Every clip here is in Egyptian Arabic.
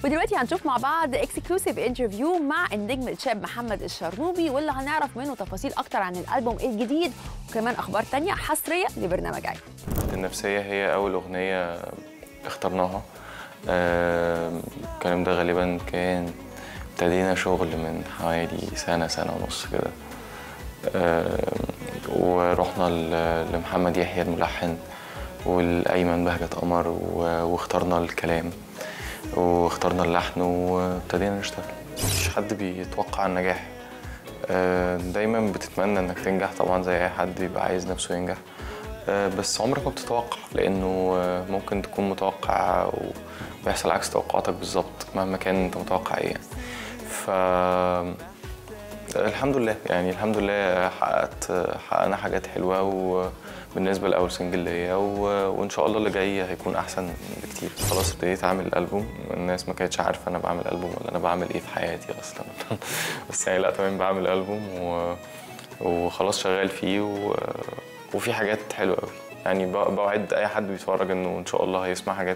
ودلوقتي هنشوف مع بعض اكسكلوسيف انترفيو مع النجم الشاب محمد الشرنوبي واللي هنعرف منه تفاصيل اكتر عن الالبوم الجديد وكمان اخبار تانية حصريه لبرنامج عين النفسية هي أول أغنية اخترناها آه، الكلام ده غالبا كان ابتدينا شغل من حوالي سنة سنة ونص كده آه، ورحنا ل- لمحمد يحيى الملحن والأيمن بهجت قمر و- واخترنا الكلام واخترنا اللحن وابتدينا نشتغل مفيش حد بيتوقع النجاح آه، دايما بتتمنى انك تنجح طبعا زي اي حد بيبقى عايز نفسه ينجح آه، بس عمرك ما بتتوقع لانه آه، ممكن تكون متوقع ويحصل عكس توقعاتك بالظبط مهما كان انت متوقع ايه يعني. ف الحمد لله يعني الحمد لله حققت حققنا حاجات حلوه وبالنسبه لاول سنجل ليا و- وان شاء الله اللي جاي هيكون احسن بكتير خلاص ابتديت اعمل البوم الناس ما كانتش عارفه انا بعمل البوم ولا انا بعمل ايه في حياتي اصلا بس يعني لا تمام بعمل البوم و... وخلاص شغال فيه و... وفي حاجات حلوه قوي يعني ب- بوعد اي حد بيتفرج انه ان شاء الله هيسمع حاجات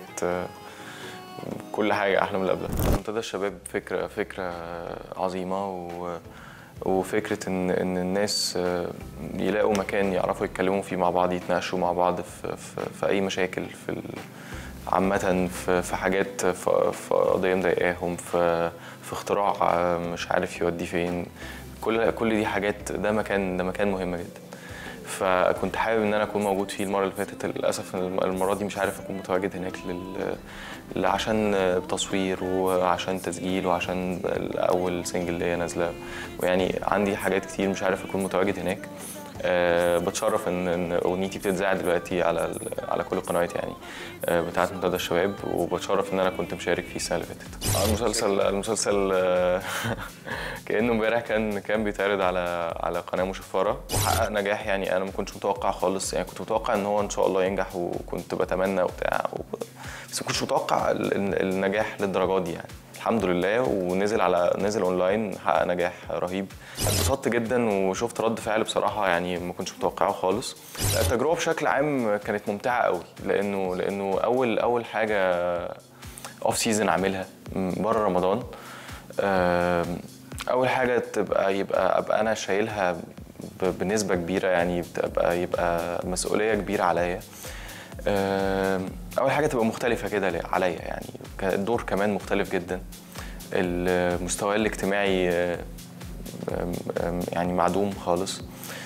كل حاجه احلى من اللي قبلها منتدى الشباب فكره فكره عظيمه و وفكره ان ان الناس آه، يلاقوا مكان يعرفوا يتكلموا فيه مع بعض يتناقشوا مع بعض في في, في اي مشاكل في ال- عامة في في حاجات في, في قضية مضايقاهم في في اختراع آه، مش عارف يوديه فين كل كل دي حاجات ده مكان ده مكان مهم جدا فكنت حابب ان انا اكون موجود فيه المره اللي فاتت للاسف المره دي مش عارف اكون متواجد هناك لل... ل- عشان تصوير وعشان تسجيل وعشان اول سنجل ليا نازله ويعني عندي حاجات كتير مش عارف اكون متواجد هناك أه بتشرف ان ان اغنيتي بتتذاع دلوقتي على ال- على كل القنوات يعني أه بتاعت منتدى الشباب وبتشرف ان انا كنت مشارك فيه السنه اللي فاتت آه، المسلسل المسلسل آه، كانه امبارح كان كان بيتعرض على على قناه مشفره وحقق نجاح يعني انا ما كنتش متوقع خالص يعني كنت متوقع ان هو ان شاء الله ينجح وكنت بتمنى وبتاع و... بس ما كنتش متوقع ال- ال- النجاح للدرجه دي يعني الحمد لله ونزل على نزل اونلاين حقق نجاح رهيب اتبسطت جدا وشفت رد فعل بصراحه يعني ما كنتش متوقعه خالص التجربه بشكل عام كانت ممتعه قوي لانه لانه اول اول حاجه اوف سيزون عاملها بره رمضان آم، اول حاجه تبقى يبقى ابقى انا شايلها ب- بنسبه كبيره يعني تبقى يبقى مسؤوليه كبيره عليا آم، اول حاجه تبقى مختلفه كده ل- عليا يعني كان الدور كمان مختلف جدا المستوى الاجتماعي آه، آم، آم، يعني معدوم خالص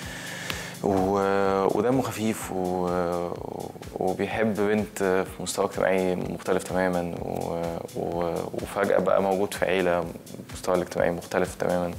و- ودمه خفيف و... وبيحب بنت في مستوى اجتماعي مختلف تماما و... و... وفجأة بقى موجود في عيلة مستوى الاجتماعي مختلف تماما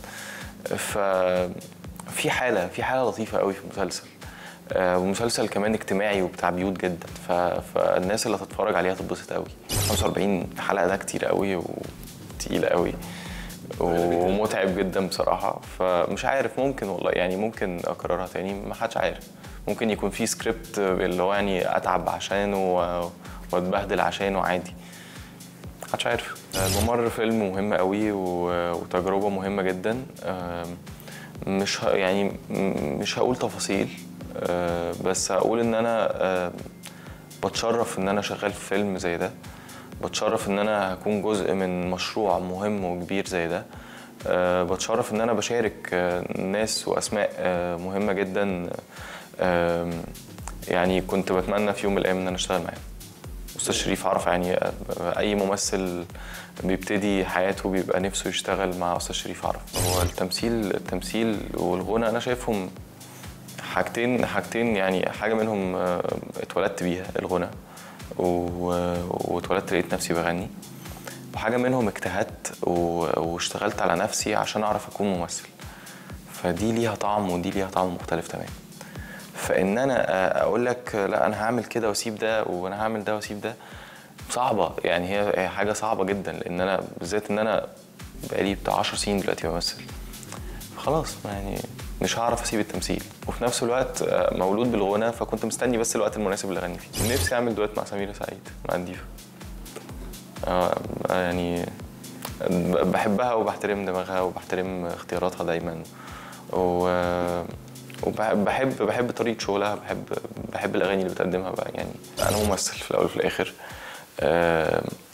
ففي حالة في حالة لطيفة قوي في المسلسل آه، ومسلسل كمان اجتماعي وبتاع بيوت جدا ف... فالناس اللي هتتفرج عليها هتتبسط قوي 45 حلقة ده كتير قوي وتقيل قوي ومتعب جدا بصراحة فمش عارف ممكن والله يعني ممكن أكررها تاني ما حدش عارف ممكن يكون في سكريبت اللي هو يعني أتعب عشانه و- وأتبهدل عشانه عادي محدش عارف الممر فيلم مهم قوي و- وتجربة مهمة جدا آم، مش ه- يعني م- مش هقول تفاصيل آه، بس هقول ان انا آه، بتشرف ان انا شغال في فيلم زي ده بتشرف ان انا هكون جزء من مشروع مهم وكبير زي ده أه بتشرف ان انا بشارك آه، ناس واسماء أه مهمه جدا أه يعني كنت بتمنى في يوم من الايام ان انا اشتغل معاهم استاذ شريف عرف يعني آه، اي ممثل بيبتدي حياته بيبقى نفسه يشتغل مع استاذ شريف عرف هو التمثيل التمثيل والغنى انا شايفهم حاجتين حاجتين يعني حاجه منهم آه، اتولدت بيها الغنى و- واتولدت لقيت نفسي بغني وحاجه منهم اجتهدت و- واشتغلت على نفسي عشان اعرف اكون ممثل فدي ليها طعم ودي ليها طعم مختلف تماما فان انا آه، اقول لك آه، لا انا هعمل كده واسيب ده وانا هعمل ده واسيب ده صعبه يعني هي هي حاجه صعبه جدا لان انا بالذات ان انا بقالي بتاع 10 سنين دلوقتي بمثل خلاص ما يعني مش هعرف اسيب التمثيل وفي نفس الوقت آه، مولود بالغنى فكنت مستني بس الوقت المناسب اللي اغني فيه نفسي اعمل دويت مع سميرة سعيد مع الديفا آه، يعني ب- بحبها وبحترم دماغها وبحترم اختياراتها دايما و وبحب بحب بحب طريقه شغلها بحب بحب الاغاني اللي بتقدمها بقى يعني انا ممثل في الاول وفي الاخر آه،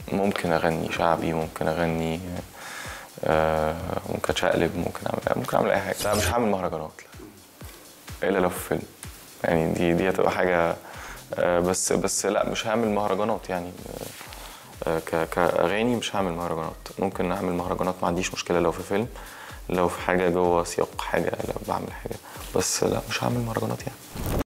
ممكن اغني شعبي ممكن اغني آه، ممكن اتشقلب ممكن اعمل ممكن اعمل اي حاجه لا مش هعمل مهرجانات لا الا لو في فيلم يعني دي دي هتبقى حاجه آه، بس بس لا مش هعمل مهرجانات يعني آه، ك- كاغاني مش هعمل مهرجانات ممكن اعمل مهرجانات ما عنديش مشكله لو في فيلم لو في حاجه جوه سياق حاجه لو بعمل حاجه بس لا مش هعمل مهرجانات يعني